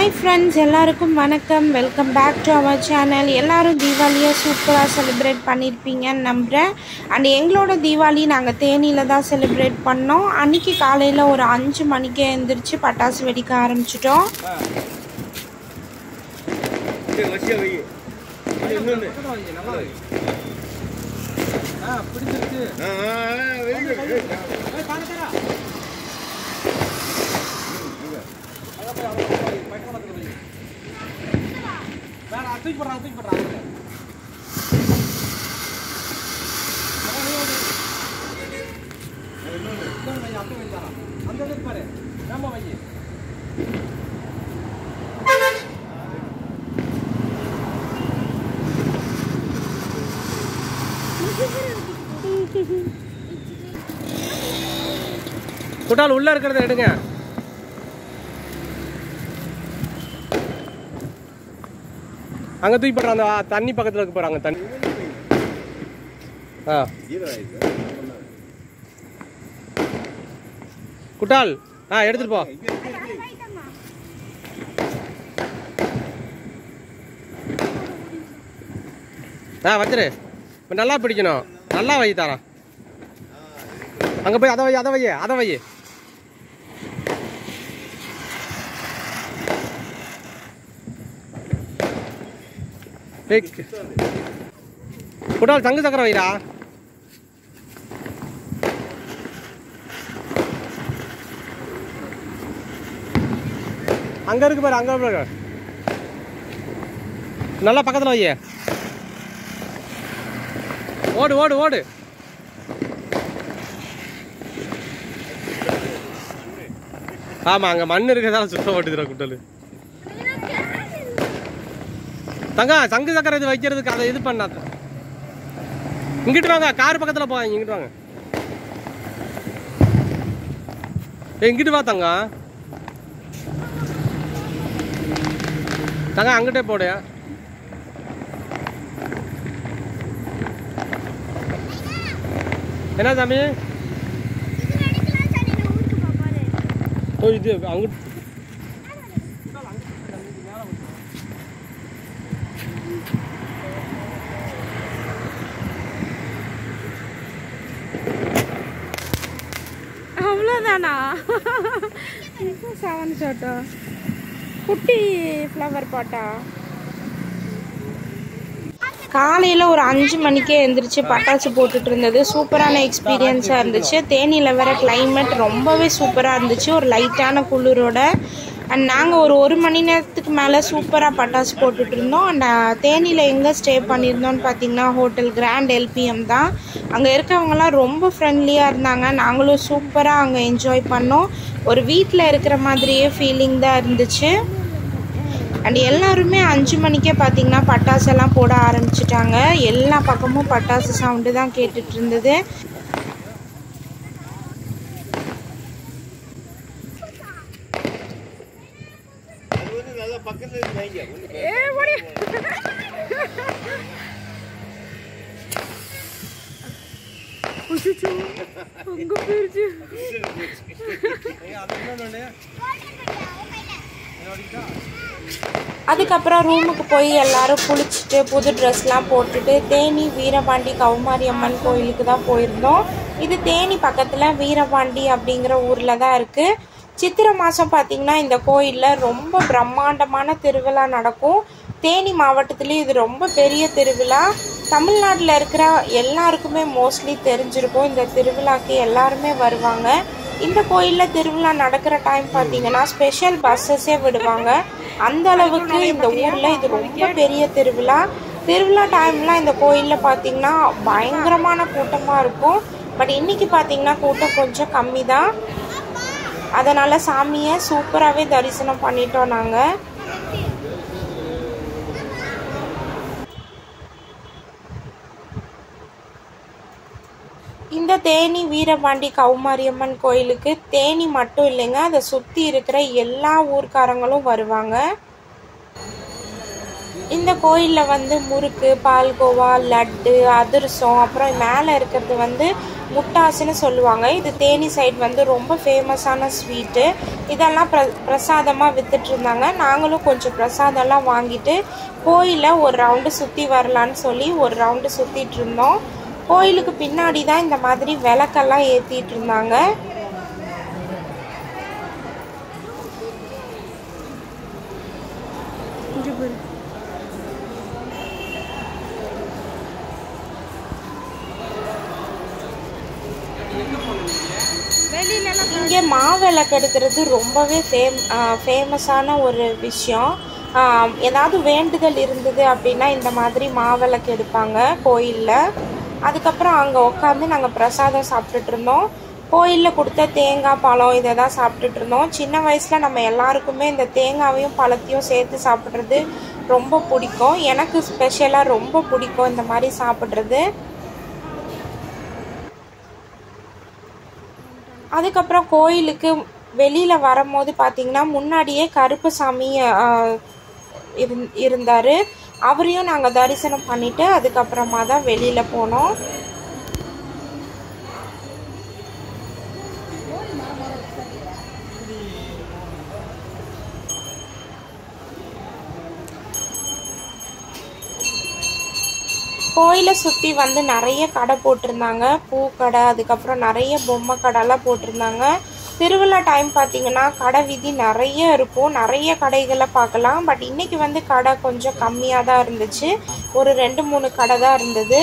Hi friends எல்லாருக்கும் வணக்கம் welcome back to our channel எல்லாரும் தீபாவளியை சூப்பராக செலிப்ரேட் பண்ணியிருப்பீங்கன்னு நம்புகிறேன் அண்ட் எங்களோட தீபாவளி நாங்கள் தேனியில் தான் செலிப்ரேட் பண்ணோம் அன்றைக்கி காலையில் ஒரு அஞ்சு மணிக்கே எழுந்திரிச்சு பட்டாசு வெடிக்க ஆரம்பிச்சிட்டோம் சரி, வரிசையா வை. இது இன்னொன்னு. ஆ பிடிச்சிருச்சு ஆ, ஆ, ஆ, very good. ஏய், அங்க போய் அவங்க போய் பக்கத்துல போய் வேற தூக்கி போடுறாங்க தூக்கி போடுறாங்க அந்த இடத்துக்கு பாரு ஏமா வை குட்டால் உள்ள இருக்கிறத எடுங்க அங்க தூக்கி போடுறாங்க அந்த ஆ, தண்ணி பக்கத்துல இருக்க போறாங்க தண்ணி ஆ ஜீரோ ஆயிடுச்சு. குட்டால் ஆ எடுத்துட்டு போ இங்க, இங்க, இங்க. ஆ வச்சிரு இப்ப நல்லா பிடிக்கணும் நல்லா வை தாரா அங்க போய் அதை வை அதை வை அதை வை ஏய், குட்டால் தங்கு சக்கரம் வைடா அங்க இருக்கு பாரு அங்க பாரு நல்லா பக்கத்துல வை ஓடு ஓடு ஓடு ஆமா அங்க மண் இருக்கிறதால சுத்தம் ஓட்டுதுடா குட்டல் தங்கா சங்கு சக்கரை இது வைக்கிறதுக்கு அதை இது பண்ணாத இங்கிட்டு வாங்க கார் பக்கத்துல போவாங்க இங்கிட்டு வாங்க ஏய், இங்கிட்டு வா தங்கா தங்கா அங்கிட்டே போடு என்ன சாமி ஓ இது அங்கிட்டு அவ்வளோதானா செவன் ஷாட்டா குட்டி ஃப்ளவர் பாட்டா காலையில் ஒரு அஞ்சு மணிக்கே எழுந்திரிச்சு பட்டாசு போட்டுட்டு இருந்தது சூப்பரான எக்ஸ்பீரியன்ஸாக இருந்துச்சு தேனியில் வர climate ரொம்பவே சூப்பராக இருந்துச்சு ஒரு லைட்டான குளிரோட அண்ட் நாங்கள் ஒரு ஒரு மணி நேரத்துக்கு மேலே சூப்பராக பட்டாசு போட்டுட்டு இருந்தோம் அண்ட் தேனியில் எங்கே ஸ்டே பண்ணியிருந்தோம்னு பார்த்தீங்கன்னா ஹோட்டல் கிராண்ட் எல்பிஎம் தான் அங்கே இருக்கவங்கலாம் ரொம்ப ஃப்ரெண்ட்லியாக இருந்தாங்க நாங்களும் சூப்பராக அங்கே என்ஜாய் பண்ணோம் ஒரு வீட்டில் இருக்கிற மாதிரியே ஃபீலிங் தான் இருந்துச்சு அண்ட் எல்லாருமே அஞ்சு மணிக்கே பார்த்தீங்கன்னா பட்டாசெல்லாம் போட ஆரம்பிச்சிட்டாங்க எல்லா பக்கமும் பட்டாசு சவுண்டு தான் கேட்டுட்டு இருந்தது அது வந்து நல்லா பக்கத்துல இருந்து வைங்க. ஒண்ணும் அதுக்கப்புறம் ரூமுக்கு போய் எல்லாரும் குளிச்சுட்டு புது ட்ரெஸ்லாம் போட்டுட்டு தேனி வீரபாண்டி கௌமாரி அம்மன் கோயிலுக்கு தான் போயிருந்தோம் இது தேனி பக்கத்தில் வீரபாண்டி அப்படிங்கிற ஊரில் தான் இருக்குது சித்திரை மாதம் பார்த்திங்கன்னா இந்த கோயிலில் ரொம்ப பிரம்மாண்டமான திருவிழா நடக்கும் தேனி மாவட்டத்துலேயும் இது ரொம்ப பெரிய திருவிழா தமிழ்நாட்டில் இருக்கிற எல்லாருக்குமே மோஸ்ட்லி தெரிஞ்சிருக்கும் இந்த திருவிழாக்கு எல்லாருமே வருவாங்க இந்த கோயிலில் திருவிழா நடக்கிற டைம் பார்த்தீங்கன்னா ஸ்பெஷல் பஸ்ஸஸே விடுவாங்க அந்த அளவுக்கு இந்த ஊரில் இது ரொம்ப பெரிய திருவிழா திருவிழா டைம்லாம் இந்த கோயிலில் பார்த்தீங்கன்னா பயங்கரமான கூட்டமாக இருக்கும் பட் இன்னைக்கு பார்த்தீங்கன்னா கூட்டம் கொஞ்சம் கம்மி தான் அதனால் சாமியை சூப்பராகவே தரிசனம் பண்ணிட்டோம் நாங்கள் இந்த தேனி வீரபாண்டி கௌமாரியம்மன் கோயிலுக்கு தேனி மட்டும் இல்லைங்க அதை சுற்றி இருக்கிற எல்லா ஊர்க்காரங்களும் வருவாங்க இந்த கோயிலில் வந்து முறுக்கு பால்கோவா லட்டு அதிரசம் அப்புறம் மேலே இருக்கிறது வந்து முட்டாசுன்னு சொல்லுவாங்க இது தேனி சைடு வந்து ரொம்ப ஃபேமஸான ஸ்வீட்டு இதெல்லாம் பிர பிரசாதமாக வித்துட்டு இருந்தாங்க நாங்களும் கொஞ்சம் பிரசாதம்லாம் வாங்கிட்டு கோயிலை ஒரு ரவுண்டு சுற்றி வரலான்னு சொல்லி ஒரு ரவுண்டு சுற்றிட்டு இருந்தோம் கோயிலுக்கு பின்னாடி தான் இந்த மாதிரி விளக்கெல்லாம் ஏற்றிட்டு இருந்தாங்க இங்கே மாவிளக்கு எடுக்கிறது ரொம்பவே ஃபேம் ஃபேமஸான ஒரு விஷயம் ஆஹ் ஏதாவது வேண்டுதல் இருந்தது அப்படின்னா இந்த மாதிரி மாவிளக்கு எடுப்பாங்க கோயிலில் அதுக்கப்புறம் அங்கே உட்காந்து நாங்கள் பிரசாதம் சாப்பிட்டுட்டு இருந்தோம் கோயிலில் கொடுத்த தேங்காய் பழம் இதை தான் சாப்பிட்டுட்டு இருந்தோம் சின்ன வயசில் நம்ம எல்லாருக்குமே இந்த தேங்காவையும் பழத்தையும் சேர்த்து சாப்பிட்றது ரொம்ப பிடிக்கும் எனக்கு ஸ்பெஷலாக ரொம்ப பிடிக்கும் இந்த மாதிரி சாப்பிட்றது அதுக்கப்புறம் கோயிலுக்கு வெளியில் வரும்போது பார்த்தீங்கன்னா முன்னாடியே கருப்பசாமி ஆஹ், இருந் இருந்தார் அவரையும் நாங்கள் தரிசனம் பண்ணிட்டு அதுக்கப்புறமா தான் வெளியில் போனோம் கோயிலை சுற்றி வந்து நிறைய கடை போட்டிருந்தாங்க பூக்கடை அதுக்கப்புறம் நிறைய பொம்மை கடைலாம் போட்டிருந்தாங்க திருவிழா டைம் பார்த்தீங்கன்னா கடை விதி நிறைய இருக்கும் நிறைய கடைகளை பார்க்கலாம் பட் இன்னைக்கு வந்து கடை கொஞ்சம் கம்மியாக தான் இருந்துச்சு ஒரு ரெண்டு மூணு கடை தான் இருந்தது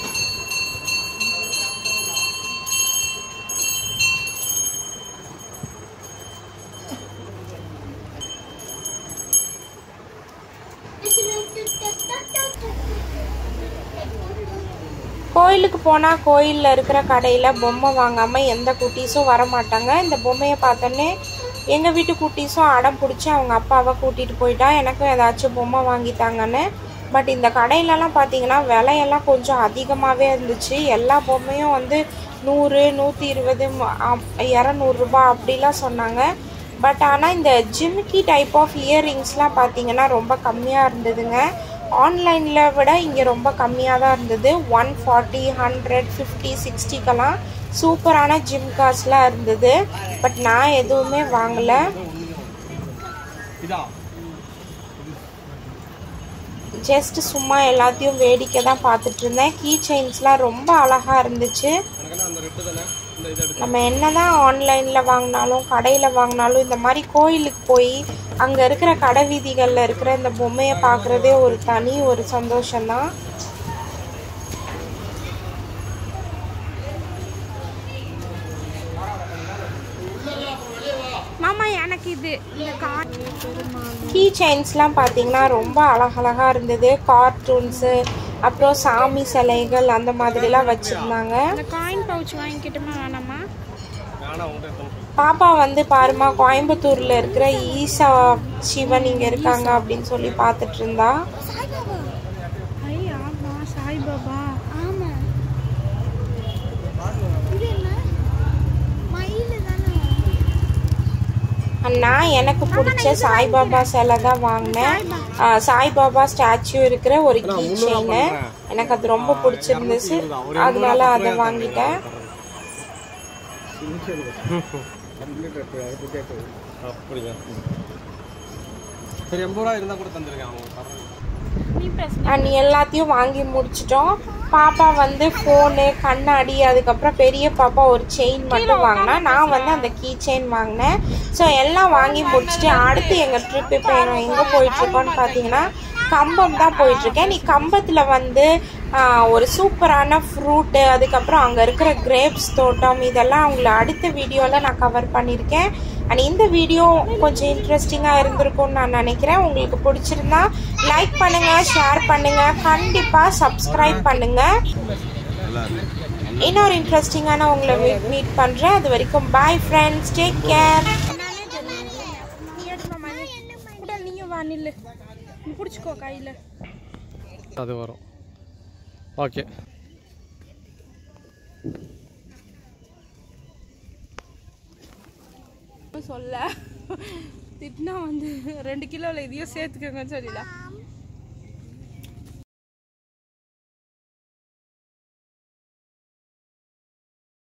கோயிலுக்கு போனால் கோயிலில் இருக்கிற கடையில் பொம்மை வாங்காமல் எந்த குட்டீஸும் வர மாட்டாங்க இந்த பொம்மையை பார்த்தோன்னே எங்கள் வீட்டு குட்டீஸும் அடம் பிடிச்சி அவங்க அப்பாவை கூட்டிகிட்டு போயிட்டா எனக்கும் ஏதாச்சும் பொம்மை வாங்கித்தாங்கன்னு பட் இந்த கடையிலலாம் பார்த்தீங்கன்னா விலையெல்லாம் கொஞ்சம் அதிகமாகவே இருந்துச்சு எல்லா பொம்மையும் வந்து நூறு நூற்றி இருபது இரநூறுபா அப்படிலாம் சொன்னாங்க பட் ஆனால் இந்த ஜிமிக்கி டைப் ஆஃப் இயர்ரிங்ஸ்லாம் பார்த்தீங்கன்னா ரொம்ப கம்மியாக இருந்ததுங்க ஆன்லைனில் விட இங்கே ரொம்ப கம்மியாக தான் இருந்தது ஒன் ஃபார்ட்டி ஹண்ட்ரட் ஃபிஃப்டி சிக்ஸ்டிக்கெல்லாம் சூப்பரான ஜிம்காஸ்லாம் இருந்தது பட் நான் எதுவுமே வாங்கலை இதா ஜஸ்ட் சும்மா எல்லாத்தையும் வேடிக்கை தான் பார்த்துட்டு இருந்தேன் கீ செயின்ஸ்லாம் ரொம்ப அழகாக இருந்துச்சு எனக்குன்னா அந்த ரெட்டு தானே இந்த இதை எடுத்து நம்ம என்னதான் ஆன்லைனில் வாங்கினாலும் கடையில் வாங்கினாலும் இந்த மாதிரி கோயிலுக்கு போய் அங்கே இருக்கிற கடை வீதிகளில் இருக்கிற இந்த பொம்மையை பார்க்குறதே ஒரு தனி ஒரு சந்தோஷம்தான் மாமா எனக்கு இது இந்த கார் கீ செயின்ஸ்லாம் பார்த்தீங்கன்னா ரொம்ப அழகழகா இருந்தது கார்ட்டூன்ஸு அப்புறம் சாமி சிலைகள் அந்த மாதிரிலாம் வச்சுருந்தாங்க இந்த காயின் பவுச் வாங்கிக்கிட்டுமா வேணாமா வேணாம் உங்கள்கிட்ட பாப்பா வந்து பாருமா கோயம்புத்தூர்ல இருக்கிற ஈசா சிவன் இங்க இருக்காங்க அப்படின்னு சொல்லி பார்த்துட்டு இருந்தா ஐ ஆமா சாய்பாபா ஆமா இது என்ன மயில் தானே அண்ணா எனக்கு பிடிச்ச சாய்பாபா சிலை தான் வாங்கினேன் ஆ, சாய்பாபா ஸ்டாச்சு இருக்கிற ஒரு கீ செயின் எனக்கு அது ரொம்ப பிடிச்சிருந்துச்சு அதனால அதை வாங்கிட்டேன் அப்படிங்க சரி எண்பது ரூபா இருந்தால் கூட தந்துருக்கேன் அவங்க தர்றேன். நீ பிரஸ் அண்ட் எல்லாத்தையும் வாங்கி முடிச்சிட்டோம் பாப்பா வந்து ஃபோனு கண்ணாடி அதுக்கப்புறம் பெரிய பாப்பா ஒரு செயின் மட்டும் வாங்கினா நான் வந்து அந்த கீ செயின் வாங்கினேன் ஸோ எல்லாம் வாங்கி முடிச்சுட்டு அடுத்து எங்கள் ட்ரிப் இப்போ எங்கே போயிட்டுருக்கோன்னு பார்த்தீங்கன்னா கம்பம் தான் போயிட்டுருக்கேன் நீ கம்பத்தில் வந்து ஆஹ், ஒரு சூப்பரான ஃப்ரூட்டு அதுக்கப்புறம் அங்கே இருக்கிற கிரேப்ஸ் தோட்டம் இதெல்லாம் உங்களை அடுத்த வீடியோவில் நான் கவர் பண்ணியிருக்கேன் அண்ட் இந்த வீடியோ கொஞ்சம் இன்ட்ரெஸ்டிங்காக இருந்திருக்கும்னு நான் நினைக்கிறேன் உங்களுக்கு பிடிச்சிருந்தா லைக் பண்ணுங்க ஷேர் பண்ணுங்க கண்டிப்பாக சப்ஸ்கிரைப் பண்ணுங்க இன்னொரு இன்ட்ரெஸ்டிங்கான உங்களை மீட் பண்ணுறேன் அது வரைக்கும் பாய் ஃப்ரெண்ட்ஸ் டேக் கேர் நீ எடுமா மணி கூட நீயும் வா நில்லு நீ பிடிச்சிக்கோ கையில் அது வரும் ஓகே சொல்ல திட்டினா வந்து ரெண்டு கிலோவில் இதையும் சேர்த்துக்கோங்கன்னு சொல்லிடலாம்